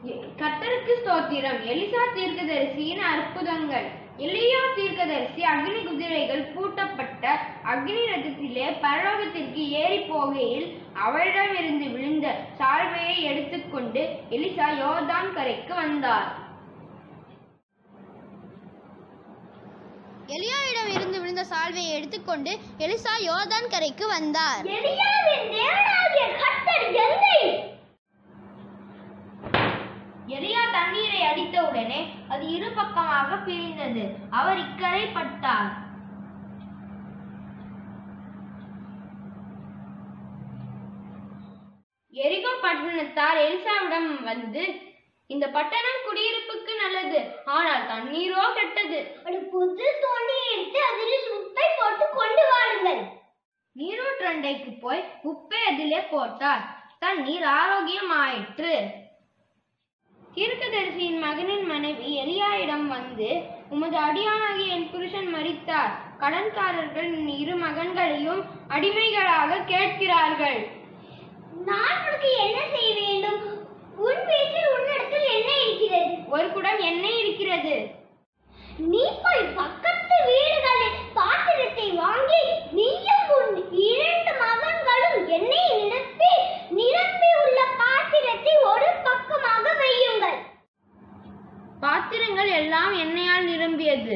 கர்த்தருக்கு ஸ்தோத்திரம் எலிசா தீர்க்கதரிசியின் அற்புதங்கள் எலியா தீர்க்கதரிசி அக்னி குதிரைகள் பூட்டப்பட்ட அக்னி ரதத்திலே பரலோகத்திற்கு ஏறி போகையில் அவரிடமிருந்து விழுந்த சால்வையை எடுத்துக்கொண்டு எலிசா யோர்தான் கரைக்கு வந்தார் எலியாவிடம் இருந்து விழுந்த சால்வையை எடுத்துக்கொண்டு எலிசா யோர்தான் கரைக்கு வந்தார் எலியாவின் தேவனாகிய கர்த்தர் எந்தை எலியா தண்ணீரை அடித்தவுடனே அது இரு பக்கமாக பிரிந்தது அவர் இக்கரை பட்டார் எரிகோ பட்டணத்தார் எலிசாவிடம் வந்து இந்த பட்டணம் குடியிருப்புக்கு நல்லது ஆனால் தண்ணீரோ கெட்டது ஒரு புது தோண்டி எடுத்து அதில் உப்பை போட்டு கொண்டு வாருங்கள் நீரூற்றண்டைக்கு போய் உப்பை அதிலே போட்டார் தண்ணீர் ஆரோக்கியமாயிற்று தீர்க்கதரிசியின் மகனின் மனைவி எலியாயிடம் வந்து உமது அடியானாகிய என் புருஷன் மரித்தார் கடன்காரர்கள் என் இரு மகன்களையும் அடிமைகளாக கேட்கிறார்கள் நான் உனக்கு என்ன செய்ய வேண்டும் உன் வீட்டில் உன்னிடத்தில் என்ன இருக்கிறது ஒரு குடம் எண்ணெய் இருக்கிறது நீ போய் பக்கத்து வீடுகளில் பாத்திரத்தை வாங்கி நீயும் உன் இரண்டு மகன்களும் எண்ணெய் நிரப்பி நிரப்பி உள்ள பாத்திரத்தை ஒரு பக்கமாக வையுங்கள் பாத்திரங்கள் எல்லாம் எண்ணெயால் நிரம்பியது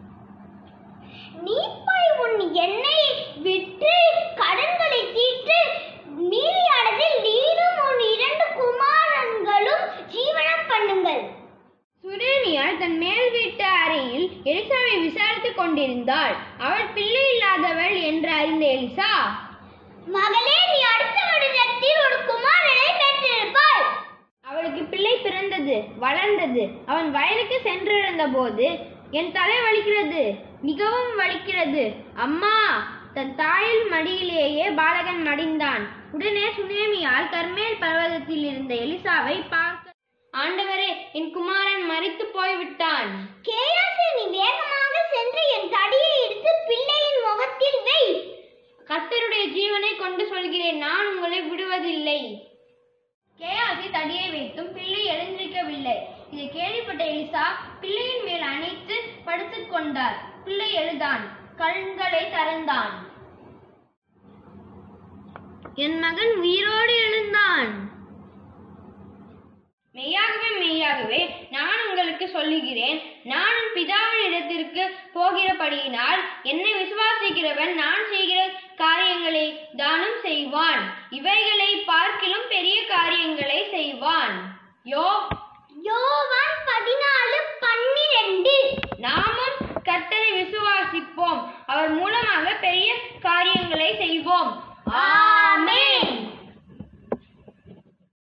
நீ போய் உன் எண்ணெயை விற்று கடன்களை தீர்த்து மீதியானதில் நீரும் உன் இரண்டு குமாரன்களும் ஜீவனம் பண்ணுங்கள் சுரேனியால் தன் மேல் வீட்டு அறையில் எலிசாவை விசாரித்துக் கொண்டிருந்தாள் அவள் பிள்ளை இல்லாதவள் என்று அறிந்த எலிசா மகளே நீ அடுத்த வருடத்தில் ஒரு குமாரனை பெற்றிருப்பாய் அவளுக்கு பிள்ளை பிறந்தது வளர்ந்தது அவன் வயலுக்கு சென்றிருந்த போது என் தலை வலிக்கிறது மிகவும் வலிக்கிறது அம்மா தன் தாயின் மடியிலேயே பாலகன் மடிந்தான் உடனே சுனேமியால் கர்மேல் பர்வதத்தில் இருந்த எலிசாவை பார்க்க ஆண்டவரே என் குமாரன் மரித்து போய்விட்டான் கேயாசே நீ வேகமாக சென்று என் தடியை எடுத்து பிள்ளையின் முகத்தில் வை கர்த்தருடைய ஜீவனை கொண்டு சொல்கிறேன் நான் உங்களை விடுவதில்லை கேயாசி தடியை வைத்தும் பிள்ளை எழுந்திருக்கவில்லை இதை கேள்விப்பட்ட எலிசா பிள்ளையின் மேல் அணைத்து படுத்துக் கொண்டார் பிள்ளை எழுதான் கண்களை திறந்தான் என் மகன் உயிரோடு எழுந்தான் மெய்யாகவே மெய்யாகவே நான் உங்களுக்கு சொல்லுகிறேன் நான் என் பிதாவின் இடத்திற்கு போகிறபடியினால் என்னை விசுவாசிக்கிறவன் நான் செய்கிற காரியங்களை தானும் செய்வான் இவைகளை பார்க்கிலும் பெரிய காரியங்களை செய்வான் யோ யோவான் பதினாலு பன்னிரண்டு நாமும் கர்த்தரை விசுவாசிப்போம் அவர் மூலமாக பெரிய காரியங்களை செய்வோம்